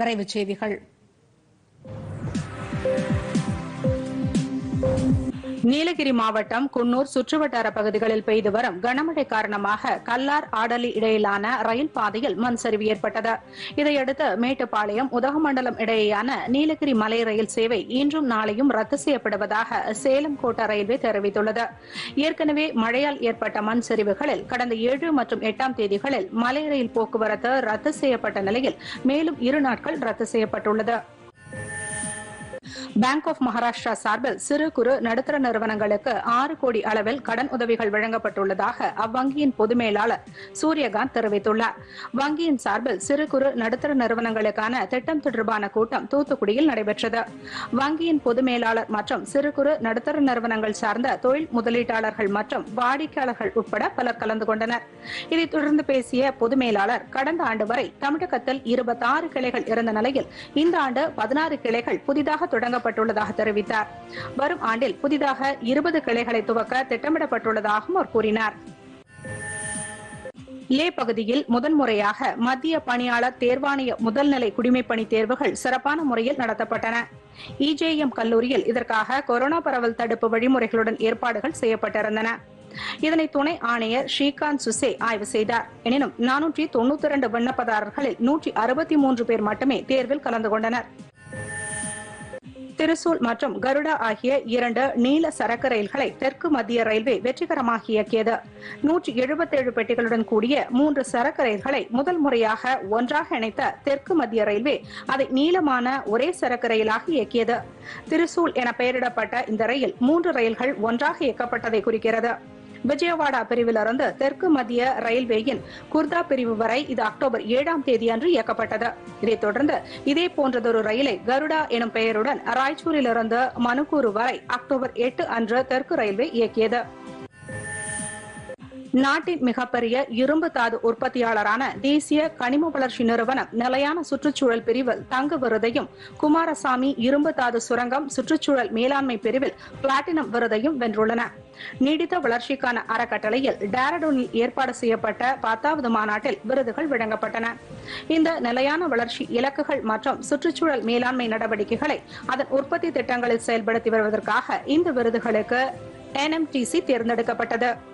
விரைவுச் செய்திகள் நீலகிரி மாவட்டம் குன்னூர் சுற்றுவட்டார பகுதிகளில் பெய்து வரும் கனமழை காரணமாக கல்லார் ஆடலி இடையிலான ரயில் பாதையில் மண் சரிவு ஏற்பட்டது இதையடுத்து மேட்டுப்பாளையம் உதகமண்டலம் இடையேயான நீலகிரி மலை ரயில் சேவை இன்றும் நாளையும் ரத்து செய்யப்படுவதாக சேலம் கோட்ட ரயில்வே தெரிவித்துள்ளது ஏற்கனவே மழையால் ஏற்பட்ட மண் சரிவுகளில் கடந்த ஏழு மற்றும் எட்டாம் தேதிகளில் மலை ரயில் போக்குவரத்து ரத்து செய்யப்பட்ட நிலையில் மேலும் இரு நாட்கள் ரத்து செய்யப்பட்டுள்ளது பேங்க் ஆஃப் மகாராஷ்டிரா சார்பில் சிறு குறு நடுத்தர நிறுவனங்களுக்கு ஆறு கோடி அளவில் கடன் உதவிகள் வழங்கப்பட்டுள்ளதாக அவ்வங்கியின் பொது மேலாளர் சூரியகாந்த் தெரிவித்துள்ளார் வங்கியின் சார்பில் சிறு குறு நடுத்தர நிறுவனங்களுக்கான திட்டம் தொடர்பான கூட்டம் தூத்துக்குடியில் நடைபெற்றது வங்கியின் பொது மேலாளர் மற்றும் சிறு குறு நடுத்தர நிறுவனங்கள் சார்ந்த தொழில் முதலீட்டாளர்கள் மற்றும் வாடிக்கையாளர்கள் உட்பட பலர் கலந்து கொண்டனர் இதைத் தொடர்ந்து பேசிய பொது மேலாளர் கடந்த ஆண்டு வரை தமிழகத்தில் இருபத்தாறு கிளைகள் இருந்த நிலையில் இந்த ஆண்டு பதினாறு கிளைகள் புதிதாக தொடங்கப்பட்டுள்ளதாக தெரிவித்தார் வரும் ஆண்டில் புதிதாக இருபது கிளைகளை துவக்க திட்டமிடப்பட்டுள்ளதாகவும் அவர் கூறினார் லே பகுதியில் முதன்முறையாக மத்திய பணியாளர் தேர்வாணைய முதல்நிலை குடிமைப்பணி தேர்வுகள் சிறப்பான முறையில் நடத்தப்பட்டன இஜேஎம் கல்லூரியில் இதற்காக கொரோனா பரவல் தடுப்பு வழிமுறைகளுடன் ஏற்பாடுகள் செய்யப்பட்டிருந்தன இதனை துணை ஆணையர் ஸ்ரீகாந்த் சுசே ஆய்வு செய்தார் எனினும் நானூற்றி தொன்னூத்தி இரண்டு விண்ணப்பதாரர்களில் நூற்றி அறுபத்தி மூன்று பேர் மட்டுமே தேர்வில் கலந்து கொண்டனர் திருசூல் மற்றும் கருடா ஆகிய இரண்டு நீல சரக்கு ரயில்களை தெற்கு மத்திய ரயில்வே வெற்றிகரமாக இயக்கியது நூற்றி எழுபத்தேழு பெட்டிகளுடன் கூடிய மூன்று சரக்கு ரயில்களை முதல் முறையாக ஒன்றாக இணைத்த தெற்கு மத்திய ரயில்வே அதை நீளமான ஒரே சரக்கு ரயிலாக இயக்கியது திருசூல் என பெயரிடப்பட்ட இந்த ரயில் மூன்று ரயில்கள் ஒன்றாக இயக்கப்பட்டதை குறிக்கிறது விஜயவாடா பிரிவிலிருந்து தெற்கு மத்திய ரயில்வேயின் குர்தா பிரிவு வரை இது அக்டோபர் ஏழாம் தேதி அன்று இயக்கப்பட்டது இதைத் தொடர்ந்து இதே போன்றதொரு ரயிலை கருடா எனும் பெயருடன் ராய்ச்சூரிலிருந்து மனுக்கூரு வரை அக்டோபர் எட்டு அன்று தெற்கு ரயில்வே இயக்கியது நாட்டின் மிகப்பெரிய இரும்பு தாது உற்பத்தியாளரான தேசிய கனிம வளர்ச்சி நிறுவனம் நிலையான சுற்றுச்சூழல் பிரிவில் தங்க விருதையும் குமாரசாமி இரும்பு தாது சுரங்கம் சுற்றுச்சூழல் மேலாண்மை பிரிவில் பிளாட்டினம் விருதையும் வென்றுள்ளன நீடித்த வளர்ச்சிக்கான அறக்கட்டளையில் டேரடூனில் ஏற்பாடு செய்யப்பட்ட பத்தாவது மாநாட்டில் விருதுகள் வழங்கப்பட்டன இந்த நிலையான வளர்ச்சி இலக்குகள் மற்றும் சுற்றுச்சூழல் மேலாண்மை நடவடிக்கைகளை அதன் உற்பத்தி திட்டங்களில் செயல்படுத்தி வருவதற்காக இந்த விருதுகளுக்கு என்எம்டிசி தேர்ந்தெடுக்கப்பட்டது